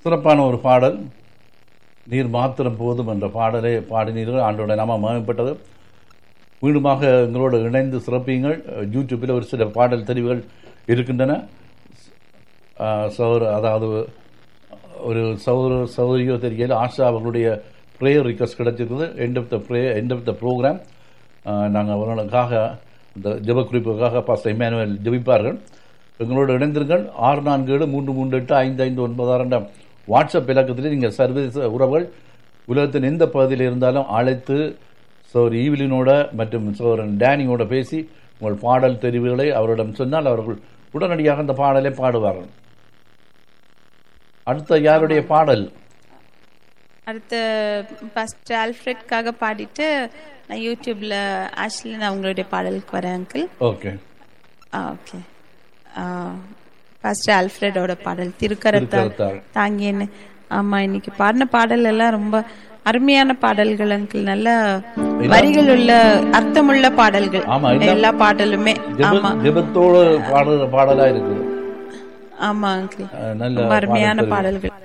சிறப்பான ஒரு பாடல் நீர் மாத்திரம் போதும் என்ற பாடலை பாடினீர்கள் ஆண்டோட நாம மகிமைப்பட்டது மீண்டுமாக எங்களோடு இணைந்து சிறப்பியுங்கள் யூடியூப்பில் ஒரு சில பாடல் தெரிவுகள் இருக்கின்றன சௌர அதாவது ஒரு சௌர சௌரியோ தெரியல ஆஷா அவர்களுடைய ப்ரேயர் ரிக்வஸ்ட் கிடைச்சிருக்குது end of the pray end of the program நாங்கள் அவர்களுக்காக இந்த ஜெப குறிப்புக்காக பாஸ்டர் இமானுவேல் ஜெபிப்பார்கள் எங்களோடு இணைந்திருங்கள் ஆறு நான்கு ஏழு மூன்று மூன்று எட்டு ஐந்து ஐந்து ஒன்பது ஆறு என்ற வாட்ஸ்அப் இலக்கத்தில் நீங்கள் சர்வதேச உறவுகள் உலகத்தின் எந்த பகுதியில் இருந்தாலும் அழைத்து சோர் ஈவிலினோட மற்றும் சோரன் டேனியோட பேசி உங்கள் பாடல் தெரிவுகளை அவரிடம் சொன்னால் அவர்கள் உடனடியாக அந்த பாடலை பாடுவார்கள் அடுத்த யாருடைய பாடல் அடுத்து ஃபர்ஸ்ட் ஆல்ஃப்ரெட்காக பாடிட்டு நான் யூடியூப்ல ஆஷ்லின் அவங்களுடைய பாடலுக்கு வரேன் அங்கிள் ஓகே ஓகே ஃபர்ஸ்ட் ஆல்ஃப்ரெடோட பாடல் திருக்கரத்தால் திருக்கரத்தால். தாங்கியன்னு ஆமா இன்னைக்கு பாடின பாடல் எல்லாம் ரொம்ப அருமையான பாடல்கள் அங்கிள் நல்ல வரிகள் உள்ள அர்த்தமுள்ள பாடல்கள் ஆமா, எல்லாம் எல்லா பாடலுமே ஜெப ஆமா ஜெபத்தோடு பாடுற பாடலா இருக்குது ஆமா அங்கிள் அஹ் நல்ல ரொம்ப அருமையான பாடல் தெரிவு. பாடல்கள்